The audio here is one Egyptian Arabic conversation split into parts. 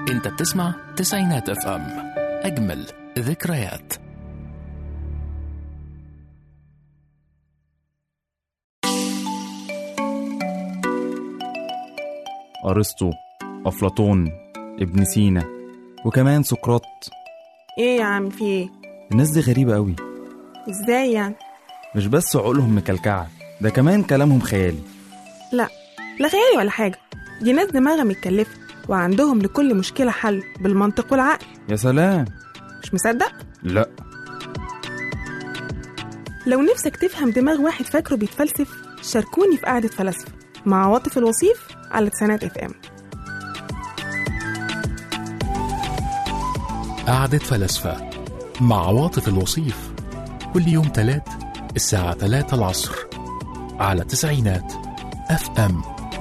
انت بتسمع تسعينات اف ام اجمل ذكريات أرسطو أفلاطون ابن سينا وكمان سقراط ايه يا عم في ايه الناس دي غريبة قوي ازاي يعني مش بس عقولهم مكلكعة ده كمان كلامهم خيالي لا لا خيالي ولا حاجه دي ناس دماغها متكلفه وعندهم لكل مشكله حل بالمنطق والعقل يا سلام مش مصدق لا لو نفسك تفهم دماغ واحد فاكره بيتفلسف شاركوني في قعده فلاسفه مع عواطف الوصيف على تسعينات اف ام قعدة فلاسفة مع عواطف الوصيف كل يوم تلات الساعة تلاتة العصر على تسعينات اف ام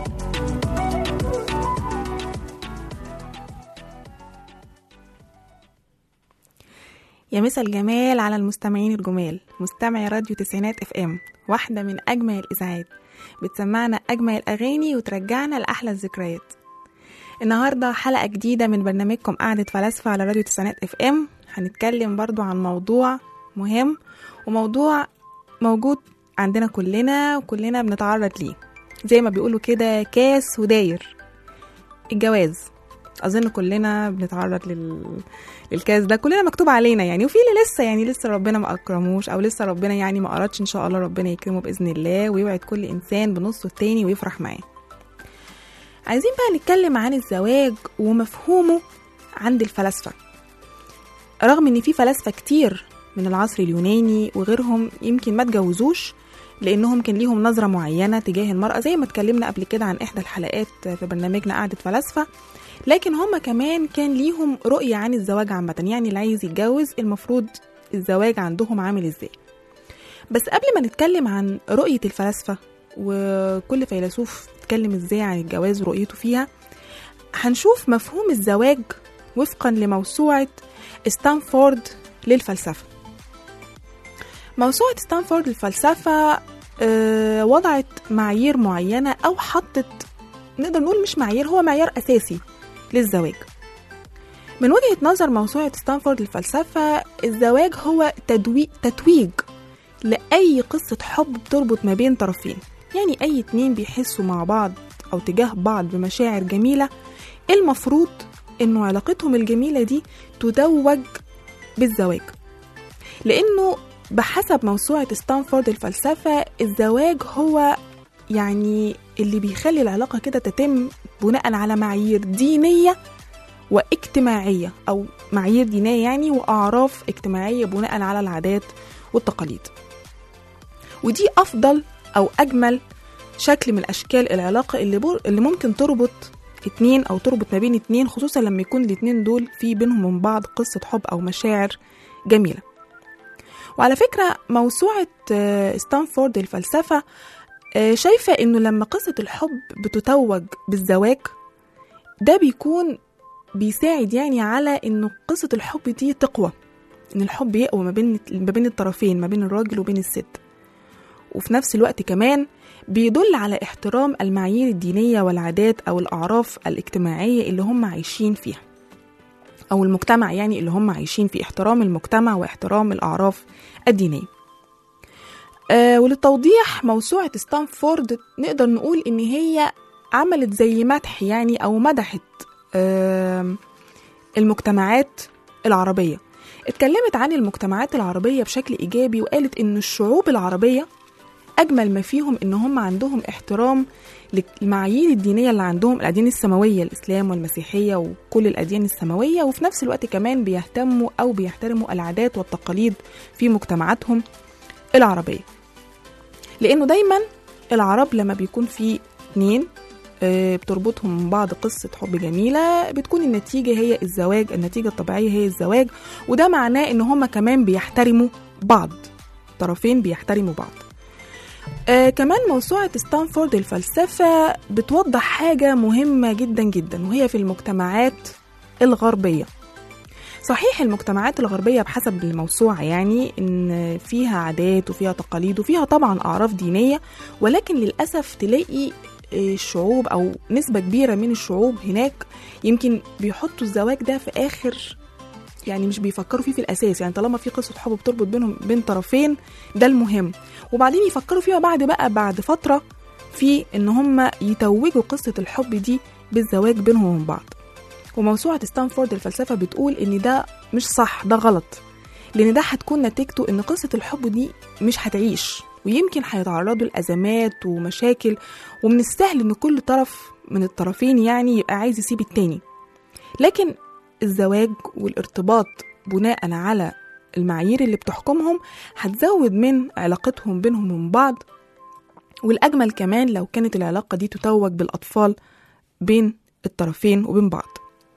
يا مسا الجمال على المستمعين الجمال مستمعي راديو تسعينات اف ام واحدة من أجمل الإذاعات بتسمعنا أجمل الأغاني وترجعنا لأحلى الذكريات النهاردة حلقة جديدة من برنامجكم قعدة فلاسفة على راديو تسعينات اف ام هنتكلم برضو عن موضوع مهم وموضوع موجود عندنا كلنا وكلنا بنتعرض ليه زي ما بيقولوا كده كاس وداير الجواز اظن كلنا بنتعرض لل... للكاس ده كلنا مكتوب علينا يعني وفي اللي لسه يعني لسه ربنا ما اكرموش او لسه ربنا يعني ما ارادش ان شاء الله ربنا يكرمه باذن الله ويوعد كل انسان بنصه التاني ويفرح معاه عايزين بقى نتكلم عن الزواج ومفهومه عند الفلاسفه رغم ان في فلاسفه كتير من العصر اليوناني وغيرهم يمكن ما اتجوزوش لانهم كان ليهم نظره معينه تجاه المراه زي ما اتكلمنا قبل كده عن احدى الحلقات في برنامجنا قعده فلاسفه لكن هم كمان كان ليهم رؤيه عن الزواج عامه يعني اللي عايز يتجوز المفروض الزواج عندهم عامل ازاي بس قبل ما نتكلم عن رؤيه الفلاسفه وكل فيلسوف اتكلم ازاي عن الجواز ورؤيته فيها هنشوف مفهوم الزواج وفقا لموسوعه ستانفورد للفلسفه موسوعة ستانفورد للفلسفة آه، وضعت معايير معينة أو حطت نقدر نقول مش معايير هو معيار أساسي للزواج من وجهة نظر موسوعة ستانفورد للفلسفة الزواج هو تدوي... تتويج لأي قصة حب بتربط ما بين طرفين يعني أي اتنين بيحسوا مع بعض أو تجاه بعض بمشاعر جميلة المفروض إنه علاقتهم الجميلة دي تتوج بالزواج لأنه بحسب موسوعة ستانفورد الفلسفة الزواج هو يعني اللي بيخلي العلاقة كده تتم بناء على معايير دينية واجتماعية أو معايير دينية يعني وأعراف اجتماعية بناء على العادات والتقاليد ودي أفضل أو أجمل شكل من أشكال العلاقة اللي, بر... اللي ممكن تربط اتنين أو تربط ما بين اتنين خصوصا لما يكون الاتنين دول في بينهم من بعض قصة حب أو مشاعر جميلة وعلى فكرة موسوعة آه، ستانفورد الفلسفة آه، شايفة إنه لما قصة الحب بتتوج بالزواج ده بيكون بيساعد يعني على إنه قصة الحب دي تقوى إن الحب يقوى ما بين ما بين الطرفين ما بين الراجل وبين الست وفي نفس الوقت كمان بيدل على احترام المعايير الدينية والعادات أو الأعراف الاجتماعية اللي هم عايشين فيها أو المجتمع يعني اللي هم عايشين فيه احترام المجتمع واحترام الأعراف الدينية آه وللتوضيح موسوعة ستانفورد نقدر نقول إن هي عملت زي مدح يعني أو مدحت آه المجتمعات العربية اتكلمت عن المجتمعات العربية بشكل إيجابي وقالت إن الشعوب العربية أجمل ما فيهم إن هم عندهم احترام للمعايير الدينية اللي عندهم الأديان السماوية الإسلام والمسيحية وكل الأديان السماوية وفي نفس الوقت كمان بيهتموا أو بيحترموا العادات والتقاليد في مجتمعاتهم العربية لأنه دايما العرب لما بيكون في اتنين آه، بتربطهم من بعض قصة حب جميلة بتكون النتيجة هي الزواج النتيجة الطبيعية هي الزواج وده معناه إن هما كمان بيحترموا بعض طرفين بيحترموا بعض آه كمان موسوعة ستانفورد الفلسفة بتوضح حاجة مهمة جدا جدا وهي في المجتمعات الغربية صحيح المجتمعات الغربية بحسب الموسوعة يعني إن فيها عادات وفيها تقاليد وفيها طبعا أعراف دينية ولكن للأسف تلاقي الشعوب او نسبه كبيره من الشعوب هناك يمكن بيحطوا الزواج ده في اخر يعني مش بيفكروا فيه في الاساس يعني طالما في قصه حب بتربط بينهم بين طرفين ده المهم وبعدين يفكروا فيها بعد بقى بعد فتره في ان هم يتوجوا قصه الحب دي بالزواج بينهم وبين بعض وموسوعه ستانفورد الفلسفه بتقول ان ده مش صح ده غلط لان ده هتكون نتيجته ان قصه الحب دي مش هتعيش ويمكن هيتعرضوا لازمات ومشاكل ومن السهل ان كل طرف من الطرفين يعني يبقى عايز يسيب التاني لكن الزواج والارتباط بناء على المعايير اللي بتحكمهم هتزود من علاقتهم بينهم وبين بعض والأجمل كمان لو كانت العلاقة دي تتوج بالأطفال بين الطرفين وبين بعض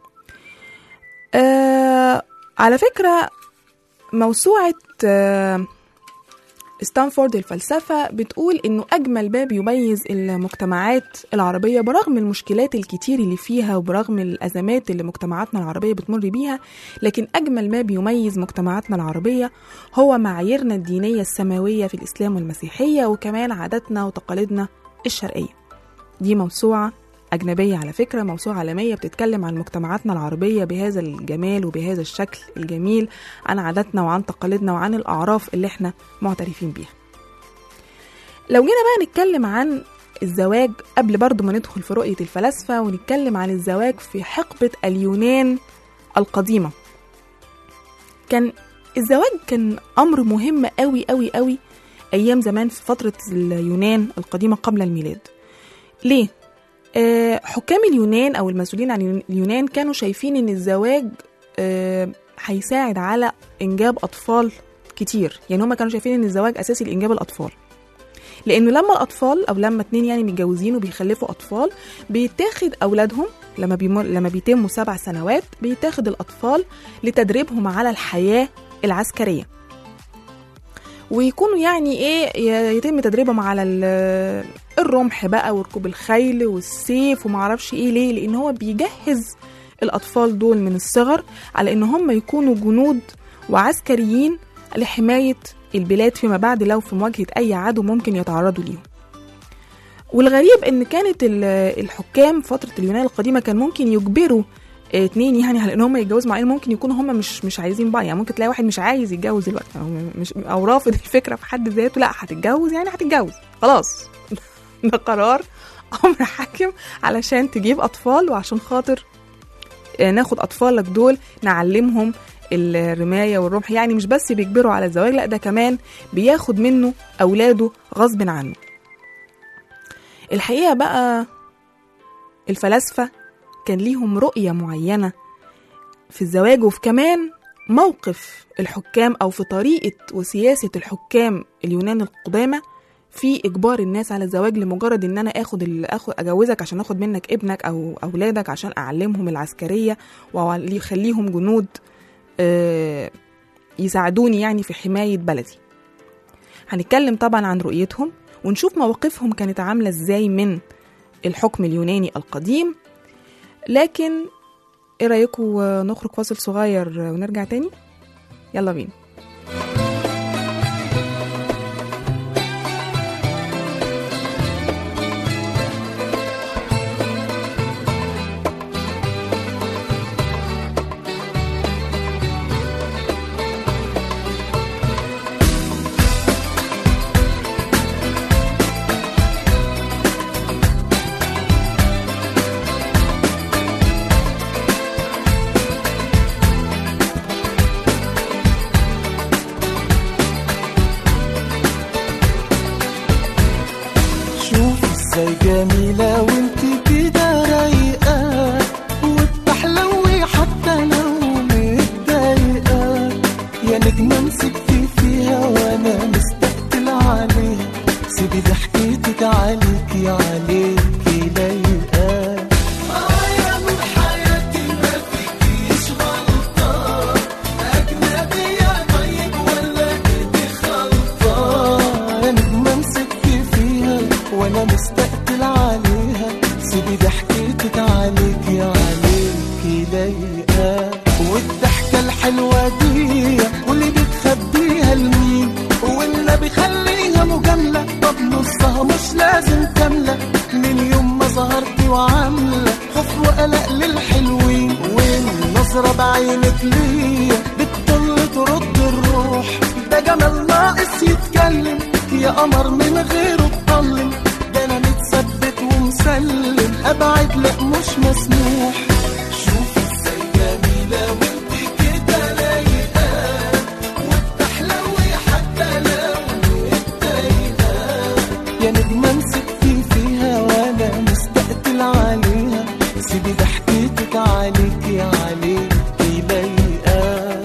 آه على فكرة موسوعة آه ستانفورد الفلسفة بتقول إنه أجمل باب يميز المجتمعات العربية برغم المشكلات الكتير اللي فيها وبرغم الأزمات اللي مجتمعاتنا العربية بتمر بيها لكن أجمل ما بيميز مجتمعاتنا العربية هو معاييرنا الدينية السماوية في الإسلام والمسيحية وكمان عاداتنا وتقاليدنا الشرقية دي موسوعة أجنبية على فكرة موسوعة عالمية بتتكلم عن مجتمعاتنا العربية بهذا الجمال وبهذا الشكل الجميل عن عاداتنا وعن تقاليدنا وعن الأعراف اللي احنا معترفين بيها لو جينا بقى نتكلم عن الزواج قبل برضو ما ندخل في رؤية الفلاسفة ونتكلم عن الزواج في حقبة اليونان القديمة كان الزواج كان أمر مهم قوي قوي قوي أيام زمان في فترة اليونان القديمة قبل الميلاد ليه؟ آه، حكام اليونان او المسؤولين عن اليونان كانوا شايفين ان الزواج آه، هيساعد على انجاب اطفال كتير يعني هم كانوا شايفين ان الزواج اساسي لانجاب الاطفال لانه لما الاطفال او لما اتنين يعني متجوزين وبيخلفوا اطفال بيتاخد اولادهم لما بيمر لما بيتموا سبع سنوات بيتاخد الاطفال لتدريبهم على الحياه العسكريه ويكونوا يعني ايه ي- يتم تدريبهم على ال- الرمح بقى وركوب الخيل والسيف ومعرفش ايه ليه لان هو بيجهز الاطفال دول من الصغر على ان هم يكونوا جنود وعسكريين لحمايه البلاد فيما بعد لو في مواجهه اي عدو ممكن يتعرضوا ليهم والغريب ان كانت ال- الحكام فتره اليونان القديمه كان ممكن يجبروا آه، اتنين يعني على ان هم يتجوزوا مع ان ممكن يكونوا هم مش مش عايزين بعض يعني ممكن تلاقي واحد مش عايز يتجوز دلوقتي او مش او رافض الفكره في حد ذاته لا هتتجوز يعني هتتجوز خلاص ده قرار امر حاكم علشان تجيب اطفال وعشان خاطر آه، ناخد اطفالك دول نعلمهم الرمايه والرمح يعني مش بس بيجبروا على الزواج لا ده كمان بياخد منه اولاده غصب عنه الحقيقه بقى الفلاسفه كان ليهم رؤيه معينه في الزواج وفي كمان موقف الحكام او في طريقه وسياسه الحكام اليونان القدامى في اجبار الناس على الزواج لمجرد ان انا اخد ال- اخد اجوزك عشان اخد منك ابنك او اولادك عشان اعلمهم العسكريه واخليهم جنود آه، يساعدوني يعني في حمايه بلدي هنتكلم طبعا عن رؤيتهم ونشوف مواقفهم كانت عامله ازاي من الحكم اليوناني القديم لكن ايه رايكم نخرج فاصل صغير ونرجع تاني يلا بينا شوف ازاي جميلة وانت كده رايقة وبتحلوي حتى لو متضايقة يا نجمة مسكتي فيها وانا مستقتل عليها سيبي ضحكتك عليكي عليكي لايقة آه يا نور حياتي ما فيكيش غلطة أجنبية طيب ولا إيدي خلطة يا نجمة مسكتي فيها وأنا مستقتل عليها سيبي ضحكتك عليكي عليكي لايقة والضحكة الحلوة دي واللي بتخبي ظهرتي وعاملة خوف وقلق للحلوين والنظرة بعينك ليا بتطل ترد الروح ده جمال ناقص يتكلم يا قمر من غيره اتطلم ده انا متثبت ومسلم ابعد لا مش مسموح شوف ازاي جميلة وانت كده لايقة وبتحلوي حتى لو متضايقة يا نجمة مسكتي فيها وانا مستقتل عليها سيبي ضحكتك عليكي عليكي لايقة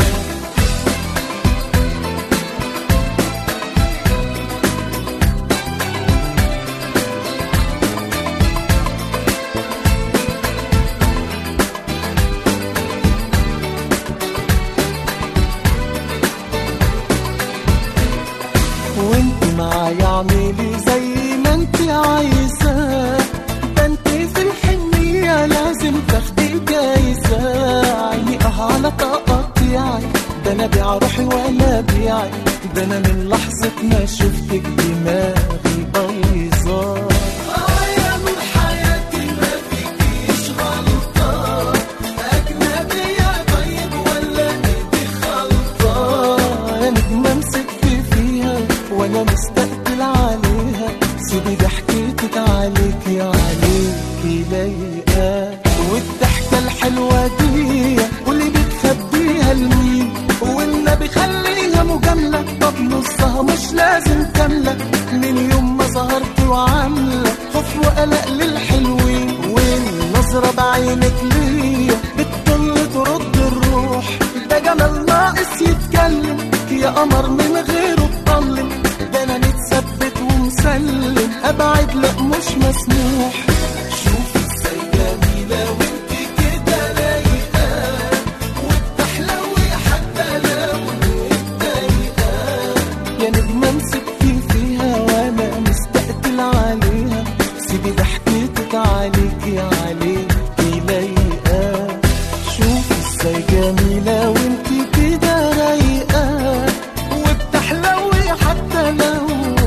وانت معايا اعملي زي ما انت عايزة ده انت في الحنية لازم تاخدي جايزة عيني اه على تقطيعي ده انا بيع روحي ولا بيعي ده انا من لحظة ما شفتك دماغي بايظة اه يا نور حياتي ما فيكيش غلطة أجنبية طيب ولا إيدي خلطة يا نجمة مسكت فيها وأنا مستقبل عليها سيبي ضحكتك عليكي عليكي لايقة والضحكة الحلوة دي واللي بتخبيها لمين والنبي خليها مجاملة طب نصها مش لازم كاملة من يوم ما ظهرت وعاملة خوف وقلق للحلوين والنظرة بعينك ليا بتطل ترد الروح ده جمال ناقص يتكلم يا قمر من غيره اتطلم ده انا متثبت ومسلم ابعد لا مش مسموح شوف ازاي جميلة وانت كده لايقة وبتحلوي حتى لو متضايقة يا نجمة مسكتي فيها وانا مستقتل عليها سيبي ضحكتك عليكي عليكي لايقة شوف ازاي جميلة وانت كده رايقة وبتحلوي حتى لو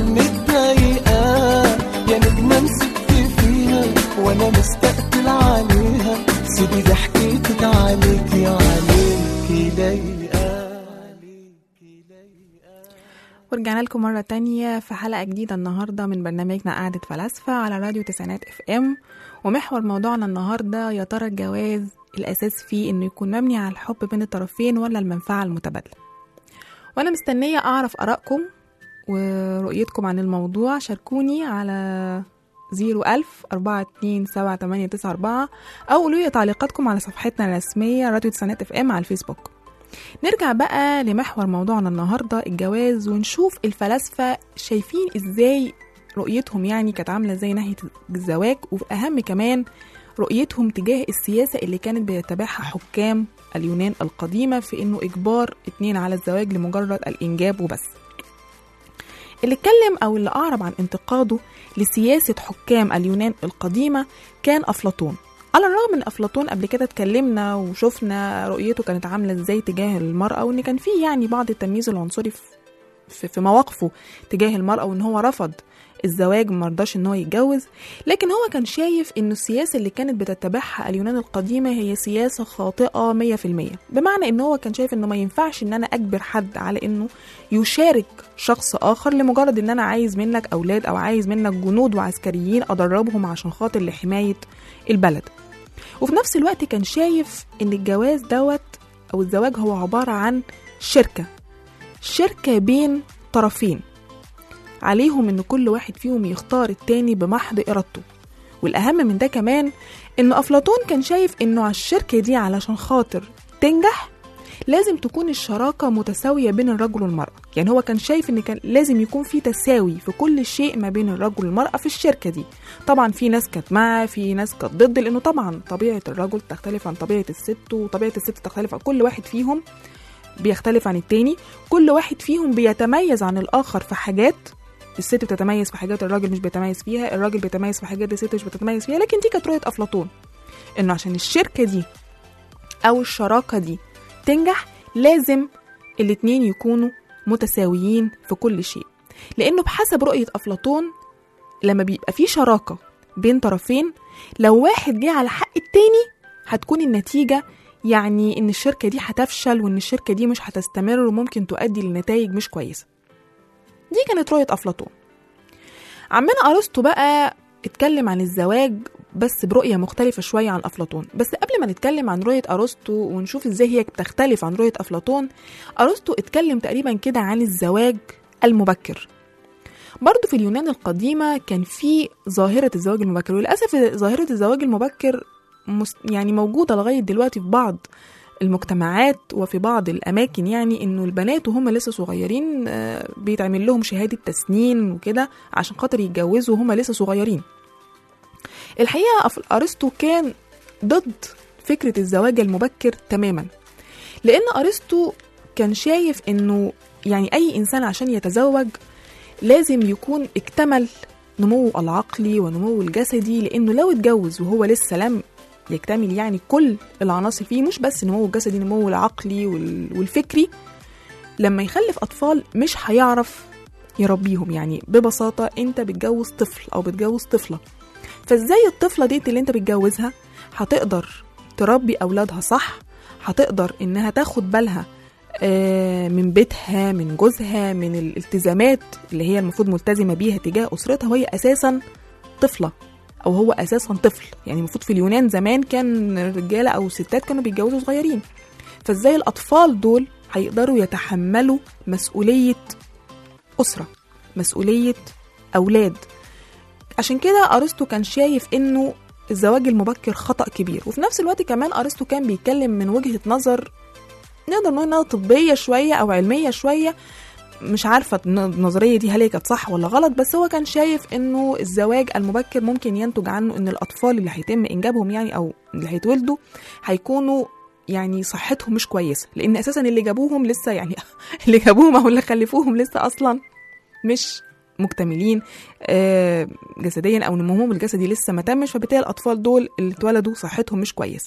متضايقة يا نجمة مسكتي فيها وانا مستقتل عليها سيبي ضحكتك عليكي عليكي لايقة عليكي لايقة ورجعنا لكم مرة تانية في حلقة جديدة النهاردة من برنامجنا قعدة فلاسفة على راديو تسعينات اف ام ومحور موضوعنا النهاردة يا ترى الجواز الأساس فيه إنه يكون مبني على الحب بين الطرفين ولا المنفعة المتبادلة وأنا مستنية أعرف آرائكم ورؤيتكم عن الموضوع شاركوني على زيرو ألف أربعة اتنين سبعة تمانية تسعة أربعة أو قولوا لي تعليقاتكم على صفحتنا الرسمية راديو تسعينات اف ام على الفيسبوك نرجع بقى لمحور موضوعنا النهاردة الجواز ونشوف الفلاسفة شايفين ازاي رؤيتهم يعني كانت عاملة ازاي ناحية الزواج وأهم كمان رؤيتهم تجاه السياسة اللي كانت بيتبعها حكام اليونان القديمة في انه اجبار اتنين على الزواج لمجرد الانجاب وبس اللي اتكلم او اللي اعرب عن انتقاده لسياسة حكام اليونان القديمة كان افلاطون على الرغم ان افلاطون قبل كده اتكلمنا وشفنا رؤيته كانت عامله ازاي تجاه المراه وان كان في يعني بعض التمييز العنصري في- في, في مواقفه تجاه المراه وان هو رفض الزواج مرضاش ان هو يتجوز لكن هو كان شايف ان السياسه اللي كانت بتتبعها اليونان القديمه هي سياسه خاطئه 100% بمعنى ان هو كان شايف انه ما ينفعش ان انا اجبر حد على انه يشارك شخص اخر لمجرد ان انا عايز منك اولاد او عايز منك جنود وعسكريين ادربهم عشان خاطر لحمايه البلد وفي نفس الوقت كان شايف ان الجواز دوت او الزواج هو عبارة عن شركة شركة بين طرفين عليهم ان كل واحد فيهم يختار التاني بمحض ارادته والاهم من ده كمان ان افلاطون كان شايف انه على الشركة دي علشان خاطر تنجح لازم تكون الشراكة متساوية بين الرجل والمرأة يعني هو كان شايف ان كان لازم يكون في تساوي في كل شيء ما بين الرجل والمرأة في الشركة دي طبعا في ناس كانت مع في ناس كانت ضد لانه طبعا طبيعة الرجل تختلف عن طبيعة الست وطبيعة الست تختلف عن كل واحد فيهم بيختلف عن التاني كل واحد فيهم بيتميز عن الآخر في حاجات الست بتتميز في حاجات الراجل مش بيتميز فيها الراجل بيتميز في حاجات الست مش بتتميز فيها لكن دي كانت رؤية أفلاطون إنه عشان الشركة دي أو الشراكة دي تنجح لازم الاتنين يكونوا متساويين في كل شيء لأنه بحسب رؤية أفلاطون لما بيبقى في شراكة بين طرفين لو واحد جه على حق التاني هتكون النتيجة يعني إن الشركة دي هتفشل وإن الشركة دي مش هتستمر وممكن تؤدي لنتائج مش كويسة دي كانت رؤية أفلاطون عمنا أرسطو بقى اتكلم عن الزواج بس برؤية مختلفة شوية عن أفلاطون بس قبل ما نتكلم عن رؤية أرسطو ونشوف ازاي هي بتختلف عن رؤية أفلاطون أرسطو اتكلم تقريبا كده عن الزواج المبكر برضه في اليونان القديمة كان في ظاهرة الزواج المبكر وللأسف ظاهرة الزواج المبكر مس- يعني موجودة لغاية دلوقتي في بعض المجتمعات وفي بعض الأماكن يعني إنه البنات وهم لسه صغيرين آه، بيتعمل لهم شهادة تسنين وكده عشان خاطر يتجوزوا وهم لسه صغيرين الحقيقة أف- أرسطو كان ضد فكرة الزواج المبكر تماما لأن أرسطو كان شايف إنه يعني أي إنسان عشان يتزوج لازم يكون اكتمل نموه العقلي ونموه الجسدي لأنه لو اتجوز وهو لسه لم يكتمل يعني كل العناصر فيه مش بس نموه الجسدي نموه العقلي وال- والفكري لما يخلف أطفال مش هيعرف يربيهم يعني ببساطة أنت بتجوز طفل أو بتجوز طفلة فازاي الطفلة دي اللي انت بتجوزها هتقدر تربي أولادها صح هتقدر إنها تاخد بالها آه، من بيتها من جوزها من الالتزامات اللي هي المفروض ملتزمة بيها تجاه أسرتها وهي أساسا طفلة أو هو أساسا طفل يعني المفروض في اليونان زمان كان الرجالة أو الستات كانوا بيتجوزوا صغيرين فازاي الأطفال دول هيقدروا يتحملوا مسؤولية أسرة مسؤولية أولاد عشان كده أرسطو كان شايف إنه الزواج المبكر خطأ كبير وفي نفس الوقت كمان أرسطو كان بيتكلم من وجهة نظر نقدر نقول إنها طبية شوية أو علمية شوية مش عارفة النظرية دي هل هي كانت صح ولا غلط بس هو كان شايف إنه الزواج المبكر ممكن ينتج عنه إن الأطفال اللي هيتم إنجابهم يعني أو اللي هيتولدوا هيكونوا يعني صحتهم مش كويسة لأن أساسا اللي جابوهم لسه يعني اللي جابوهم أو اللي خلفوهم لسه أصلا مش مكتملين آه، جسديا او نموهم الجسدي لسه ما تمش فبالتالي الاطفال دول اللي اتولدوا صحتهم مش كويسه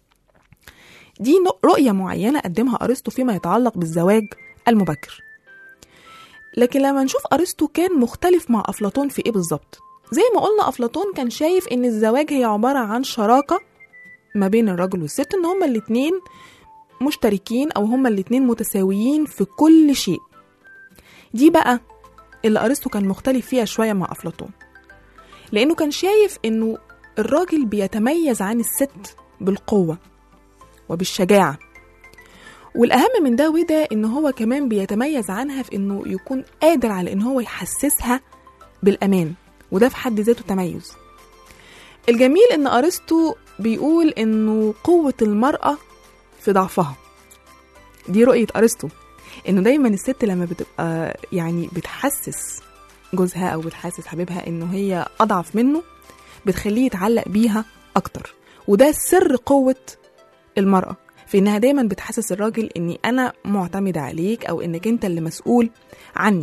دي نق- رؤيه معينه قدمها ارسطو فيما يتعلق بالزواج المبكر لكن لما نشوف ارسطو كان مختلف مع افلاطون في ايه بالظبط زي ما قلنا افلاطون كان شايف ان الزواج هي عباره عن شراكه ما بين الرجل والست ان هما الاتنين مشتركين او هما الاتنين متساويين في كل شيء دي بقى اللي ارسطو كان مختلف فيها شويه مع افلاطون لانه كان شايف انه الراجل بيتميز عن الست بالقوه وبالشجاعه والاهم من ده وده ان هو كمان بيتميز عنها في انه يكون قادر على ان هو يحسسها بالامان وده في حد ذاته تميز الجميل ان ارسطو بيقول انه قوه المراه في ضعفها دي رؤيه ارسطو انه دايما الست لما بتبقى يعني بتحسس جوزها او بتحسس حبيبها انه هي اضعف منه بتخليه يتعلق بيها اكتر وده سر قوه المراه في انها دايما بتحسس الراجل اني انا معتمده عليك او انك انت اللي مسؤول عني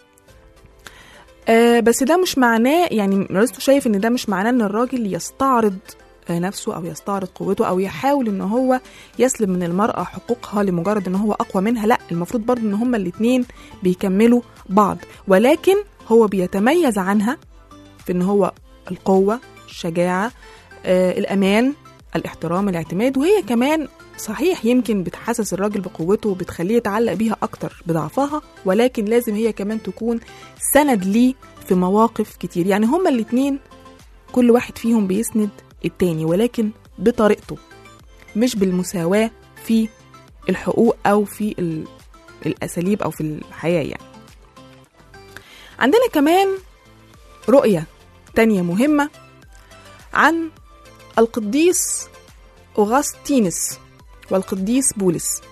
آه بس ده مش معناه يعني ارسطو شايف ان ده مش معناه ان الراجل يستعرض آه، نفسه او يستعرض قوته او يحاول ان هو يسلب من المرأة حقوقها لمجرد ان هو اقوى منها لا المفروض برضه ان هما الاتنين بيكملوا بعض ولكن هو بيتميز عنها في ان هو القوة الشجاعة آه الامان الاحترام الاعتماد وهي كمان صحيح يمكن بتحسس الراجل بقوته وبتخليه يتعلق بيها اكتر بضعفها ولكن لازم هي كمان تكون سند ليه في مواقف كتير يعني هما الاتنين كل واحد فيهم بيسند التاني ولكن بطريقته مش بالمساواة في الحقوق أو في ال- الأساليب أو في الحياة يعني عندنا كمان رؤية تانية مهمة عن القديس أوغسطينس والقديس بولس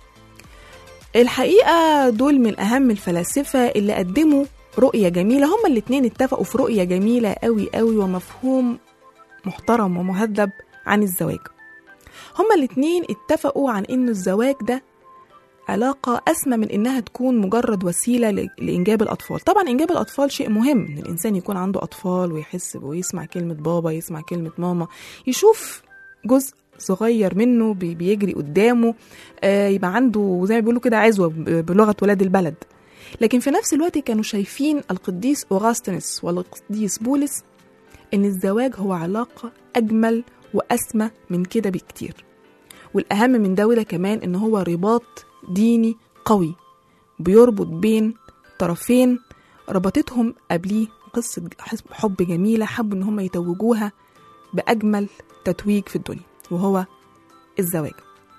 الحقيقة دول من أهم الفلاسفة اللي قدموا رؤية جميلة هما الاتنين اتفقوا في رؤية جميلة قوي قوي ومفهوم محترم ومهذب عن الزواج هما الاتنين اتفقوا عن ان الزواج ده علاقة أسمى من إنها تكون مجرد وسيلة ل- لإنجاب الأطفال طبعا إنجاب الأطفال شيء مهم إن الإنسان يكون عنده أطفال ويحس ويسمع كلمة بابا يسمع كلمة ماما يشوف جزء صغير منه بي- بيجري قدامه آه، يبقى عنده زي ما بيقولوا كده عزوة ب- بلغة ولاد البلد لكن في نفس الوقت كانوا شايفين القديس أوغسطينس والقديس بولس إن الزواج هو علاقة أجمل وأسمى من كده بكتير والأهم من ده وده كمان إن هو رباط ديني قوي بيربط بين طرفين ربطتهم قبليه قصة حب جميلة حبوا إن هم يتوجوها بأجمل تتويج في الدنيا وهو الزواج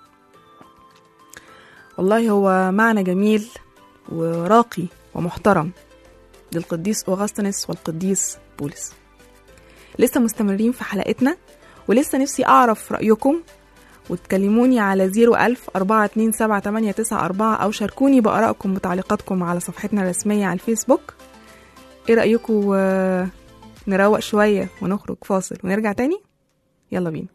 والله هو معنى جميل وراقي ومحترم للقديس أوغسطينوس والقديس بولس لسه مستمرين في حلقتنا ولسه نفسي أعرف رأيكم وتكلموني على 01000 427 أو شاركوني بآرائكم وتعليقاتكم على صفحتنا الرسمية على الفيسبوك إيه رأيكم آه، نروق شوية ونخرج فاصل ونرجع تاني يلا بينا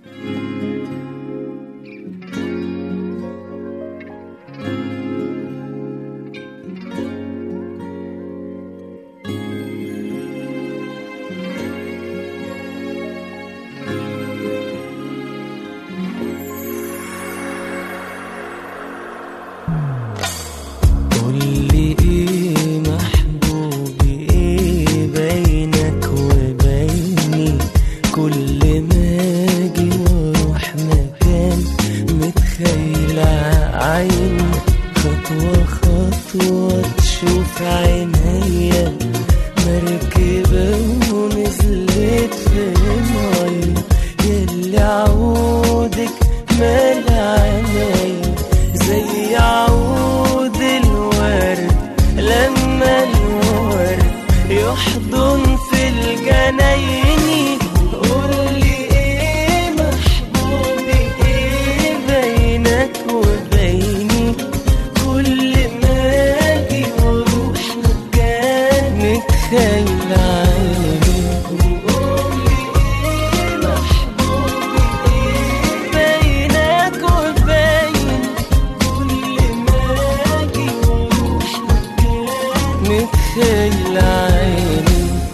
قولي ايه محبوبي ايه بينك وبيني كل ما اجي واروح مكان متخيلة عيني خطوة خطوة تشوف عينيا مركبة ونزلت في مية يلي عودك مال عينيا زي عود الورد لما الورد يحضن في الجناين قولي ايه محبوبي ايه بينك وبيني كل ما اجي واروح مكان متخيل عيني قولي ايه محبوبي ايه بينك وبيني كل ما اجي واروح مكان متخيل عيني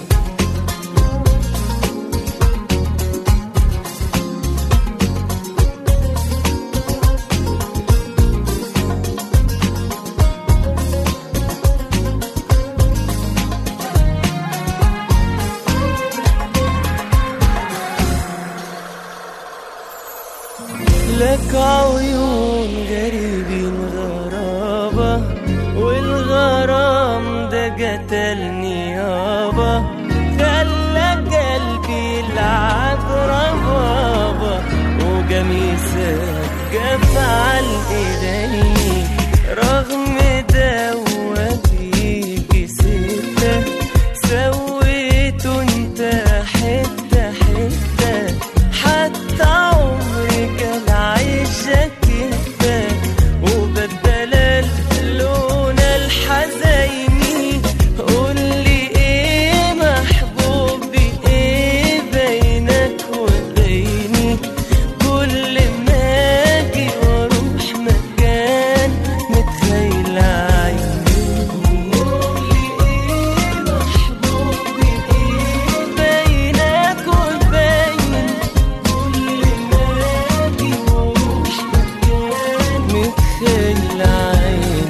لك عيون غريبين غرابة والغرام ده قتلني يابا خلى قلبي يلعب ربابة وقميصك جف على ايديني رغم ده وبيجي ستة سويته انت حتة حتة حتى عمري كان عايشك كده وبدل اللون الحزيني قولي ايه محبوبي ايه بينك وبيني كل ما اجي واروح مكان متخيل عيني قولي ايه محبوبي ايه بينك وبيني كل ما اجي واروح مكان متخيل عيني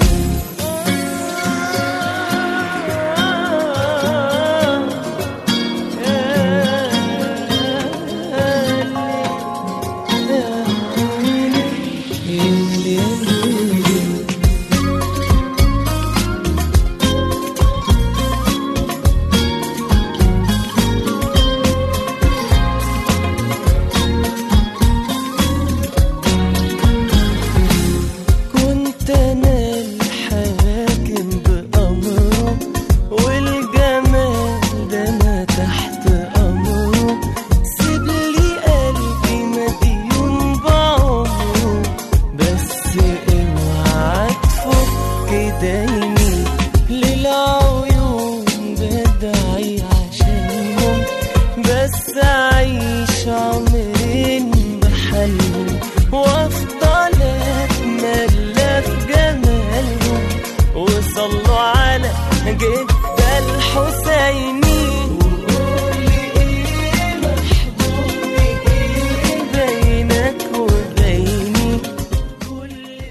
كنت انا الحاكم بامره والجمال ده انا تحت امره سيب لي قلبي مديون بعمره بس اوعى تفك دايمي للعيون بدعي عشانهم بس اعيش عمرين بحالهم وافضل اتملى في جمالهم وصلوا على جد الحسيني وقولي ايه محبوبي ايه بينك وبيني كل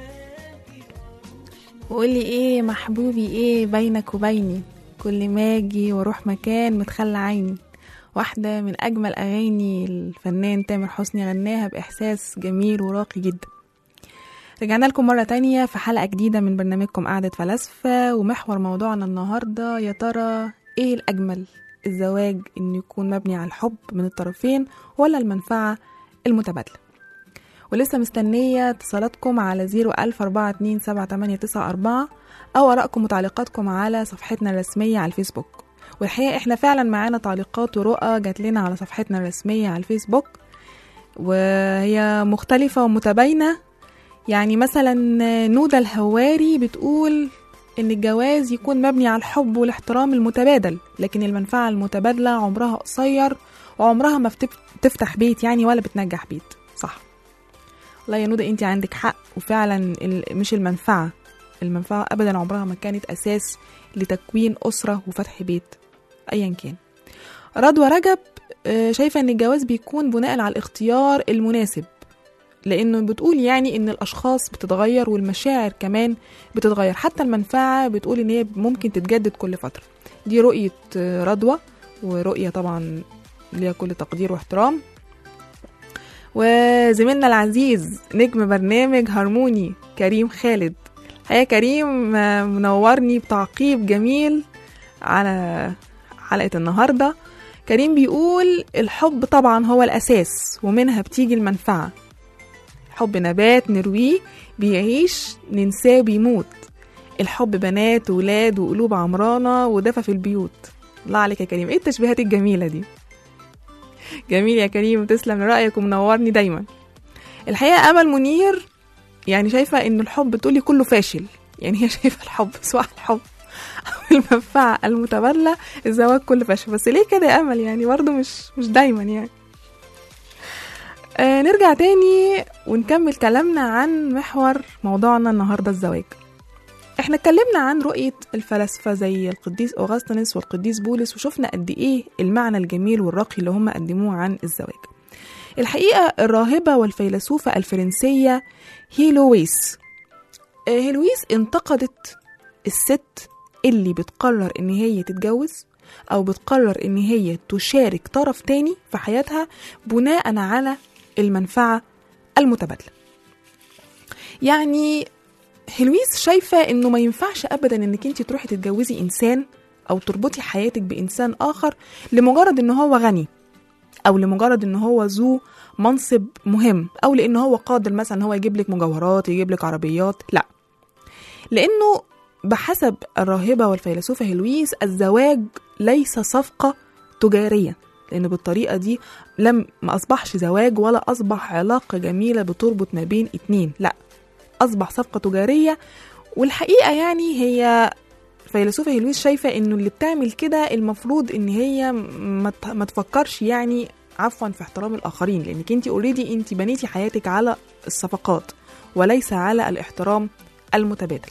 وقولي ايه محبوبي ايه بينك وبيني كل ما اجي واروح مكان متخلى عيني واحدة من أجمل أغاني الفنان تامر حسني غناها بإحساس جميل وراقي جدا رجعنا لكم مرة تانية في حلقة جديدة من برنامجكم قعدة فلاسفة ومحور موضوعنا النهاردة يا ترى إيه الأجمل الزواج إنه يكون مبني على الحب من الطرفين ولا المنفعة المتبادلة ولسه مستنية اتصالاتكم على 014278994 أو آرائكم وتعليقاتكم على صفحتنا الرسمية على الفيسبوك والحقيقة احنا فعلا معانا تعليقات ورؤى جات لنا على صفحتنا الرسمية على الفيسبوك وهي مختلفة ومتباينة يعني مثلا نودة الهواري بتقول إن الجواز يكون مبني على الحب والاحترام المتبادل لكن المنفعة المتبادلة عمرها قصير وعمرها ما بتف- بتفتح بيت يعني ولا بتنجح بيت صح والله يا نودة انت عندك حق وفعلا ال- مش المنفعة المنفعة أبدا عمرها ما كانت أساس لتكوين أسرة وفتح بيت أيا كان رضوى رجب آه، شايفة إن الجواز بيكون بناء على الاختيار المناسب لأنه بتقول يعني إن الأشخاص بتتغير والمشاعر كمان بتتغير حتى المنفعة بتقول إن هي ممكن تتجدد كل فترة دي رؤية آه، رضوى ورؤية طبعا ليها كل تقدير واحترام وزميلنا العزيز نجم برنامج هارموني كريم خالد يا كريم آه، منورني بتعقيب جميل على حلقة النهاردة كريم بيقول الحب طبعا هو الأساس ومنها بتيجي المنفعة الحب نبات نرويه بيعيش ننساه بيموت الحب بنات وولاد وقلوب عمرانة ودفى في البيوت الله عليك يا كريم ايه التشبيهات الجميلة دي جميل يا كريم تسلم لرأيك ومنورني دايما الحقيقة أمل منير يعني شايفة إن الحب تقولي كله فاشل يعني هي شايفة الحب سواء الحب أو المنفعة المتبادلة الزواج كله فاشل بس ليه كده يا أمل يعني برضه مش مش دايما يعني آه نرجع تاني ونكمل كلامنا عن محور موضوعنا النهاردة الزواج احنا اتكلمنا عن رؤية الفلاسفة زي القديس أوغسطينوس والقديس بولس وشفنا قد ايه المعنى الجميل والراقي اللي هم قدموه عن الزواج الحقيقة الراهبة والفيلسوفة الفرنسية هيلويس آه، هيلويس انتقدت الست اللي بتقرر ان هي تتجوز او بتقرر ان هي تشارك طرف تاني في حياتها بناء على المنفعة المتبادلة يعني هلويس شايفة انه ما ينفعش ابدا انك انت تروحي تتجوزي انسان او تربطي حياتك بانسان اخر لمجرد ان هو غني او لمجرد ان هو ذو منصب مهم او لان هو قادر مثلا إن هو يجيب لك مجوهرات يجيب لك عربيات لا لانه بحسب الراهبة والفيلسوفة هلويس الزواج ليس صفقة تجارية لأن بالطريقة دي لم ما أصبحش زواج ولا أصبح علاقة جميلة بتربط ما بين اتنين لا أصبح صفقة تجارية والحقيقة يعني هي الفيلسوفة هلويس شايفة إنه اللي بتعمل كده المفروض إن هي ما ت- ما تفكرش يعني عفوا في احترام الآخرين لأنك أنت اوريدي أنت بنيتي حياتك على الصفقات وليس على الاحترام المتبادل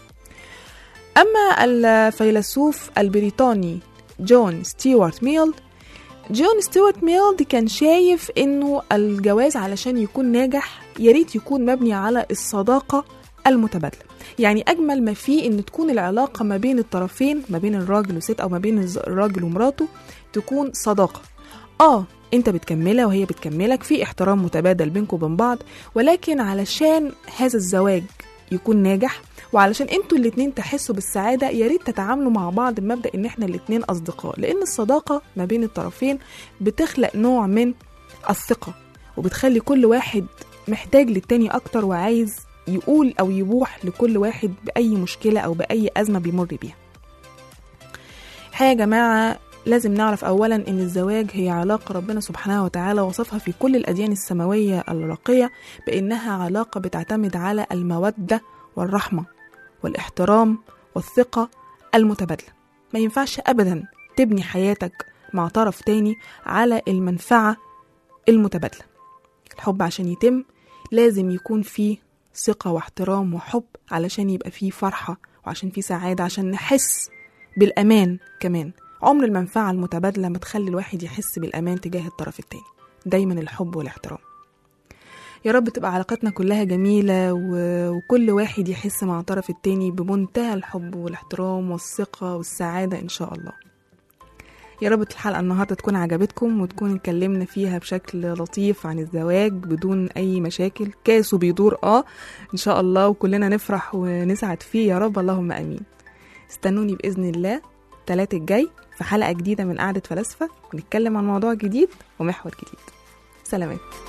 أما الفيلسوف البريطاني جون ستيوارت ميل جون ستيوارت ميل دي كان شايف انه الجواز علشان يكون ناجح ياريت يكون مبني على الصداقة المتبادلة يعني أجمل ما فيه إن تكون العلاقة ما بين الطرفين ما بين الراجل والست أو ما بين الز- الراجل ومراته تكون صداقة آه أنت بتكملها وهي بتكملك في احترام متبادل بينكم وبين بعض ولكن علشان هذا الزواج يكون ناجح وعلشان انتوا الاتنين تحسوا بالسعادة يا ريت تتعاملوا مع بعض بمبدأ ان احنا الاتنين اصدقاء لان الصداقة ما بين الطرفين بتخلق نوع من الثقة وبتخلي كل واحد محتاج للتاني اكتر وعايز يقول او يبوح لكل واحد باي مشكلة او باي ازمة بيمر بيها الحقيقة يا جماعة لازم نعرف أولا إن الزواج هي علاقة ربنا سبحانه وتعالى وصفها في كل الأديان السماوية الراقية بإنها علاقة بتعتمد على المودة والرحمة والاحترام والثقة المتبادلة ما ينفعش أبدا تبني حياتك مع طرف تاني على المنفعة المتبادلة الحب عشان يتم لازم يكون فيه ثقة واحترام وحب علشان يبقى فيه فرحة وعشان فيه سعادة عشان نحس بالأمان كمان عمر المنفعة المتبادلة ما تخلي الواحد يحس بالأمان تجاه الطرف التاني دايما الحب والاحترام يا رب تبقى علاقتنا كلها جميلة و... وكل واحد يحس مع الطرف التاني بمنتهى الحب والاحترام والثقة والسعادة إن شاء الله يا رب الحلقة النهاردة تكون عجبتكم وتكون اتكلمنا فيها بشكل لطيف عن الزواج بدون أي مشاكل كاسه بيدور اه إن شاء الله وكلنا نفرح ونسعد فيه يا رب اللهم آمين استنوني بإذن الله التلات الجاي في حلقة جديدة من قعدة فلاسفة ونتكلم عن موضوع جديد ومحور جديد سلامات